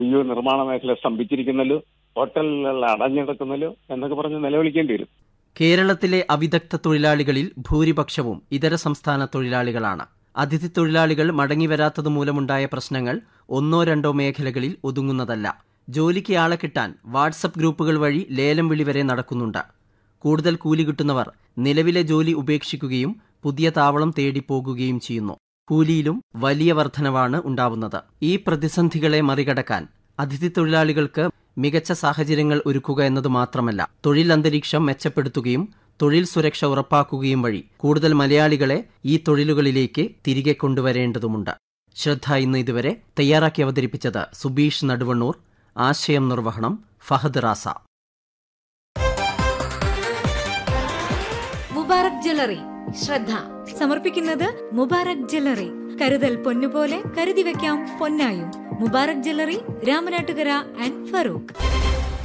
അയ്യോ നിർമ്മാണ മേഖല സ്തംഭിച്ചിരിക്കുന്നല്ലോ ഹോട്ടലുകൾ അടഞ്ഞിടക്കുന്നല്ലോ എന്നൊക്കെ പറഞ്ഞ് നിലവിളിക്കേണ്ടി വരും കേരളത്തിലെ അവിദഗ്ധ തൊഴിലാളികളിൽ ഭൂരിപക്ഷവും ഇതര സംസ്ഥാന തൊഴിലാളികളാണ് അതിഥി തൊഴിലാളികൾ മടങ്ങിവരാത്തത് മൂലമുണ്ടായ പ്രശ്നങ്ങൾ ഒന്നോ രണ്ടോ മേഖലകളിൽ ഒതുങ്ങുന്നതല്ല ജോലിക്ക് ആളെ കിട്ടാൻ വാട്സപ്പ് ഗ്രൂപ്പുകൾ വഴി ലേലം വിളി വരെ നടക്കുന്നുണ്ട് കൂടുതൽ കൂലി കിട്ടുന്നവർ നിലവിലെ ജോലി ഉപേക്ഷിക്കുകയും പുതിയ താവളം തേടി പോകുകയും ചെയ്യുന്നു കൂലിയിലും വലിയ വർധനവാണ് ഉണ്ടാവുന്നത് ഈ പ്രതിസന്ധികളെ മറികടക്കാൻ അതിഥി തൊഴിലാളികൾക്ക് മികച്ച സാഹചര്യങ്ങൾ ഒരുക്കുക എന്നത് മാത്രമല്ല തൊഴിൽ അന്തരീക്ഷം മെച്ചപ്പെടുത്തുകയും തൊഴിൽ സുരക്ഷ ഉറപ്പാക്കുകയും വഴി കൂടുതൽ മലയാളികളെ ഈ തൊഴിലുകളിലേക്ക് തിരികെ കൊണ്ടുവരേണ്ടതുണ്ട് ശ്രദ്ധ ഇന്ന് ഇതുവരെ തയ്യാറാക്കി അവതരിപ്പിച്ചത് സുബീഷ് നടുവണ്ണൂർ ആശയം നിർവഹണം ഫഹദ് റാസ മുബാറക് ജ്വല്ലറി ശ്രദ്ധ സമർപ്പിക്കുന്നത് മുബാറക് ജ്വല്ലറി കരുതൽ പൊന്നുപോലെ കരുതി വെക്കാം പൊന്നായും മുബാറക് ജ്വല്ലറി രാമനാട്ടുകര ആൻഡ് ഫറൂഖ്